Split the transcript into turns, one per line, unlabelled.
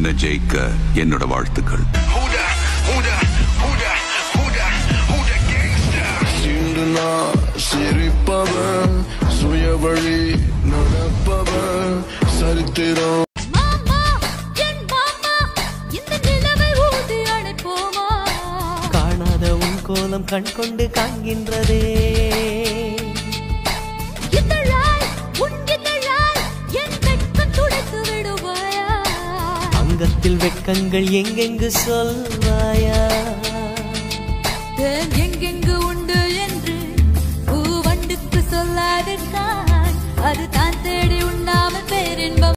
உன்னை ஜெயிக்க என்னோட வாழ்த்துக்கள்
Who da, who da, who da, who da, who da gangsta?
இன்று நான் சிரிப்பவன் சுய வழி நடப்பவன் சரித்திரம்
மாமா என் மாமா இந்த நிலவை ஊதி அணைப்போமா
காணாத உன் கோலம் கண் கொண்டு காண்கின்றதே
இதழாய் உன் இதழாய் என் வெட்கம் துடைத்து விடுவாயா
அங்கத்தில் வெட்கங்கள் எங்கெங்கு சொல்வாயா
தேன் எங்கெங்கு உண்டு என்று பூவண்டுக்கு சொல்லாதிருந்தாய் அது தான் தேடி உண்ணாமல் பேரின்பம்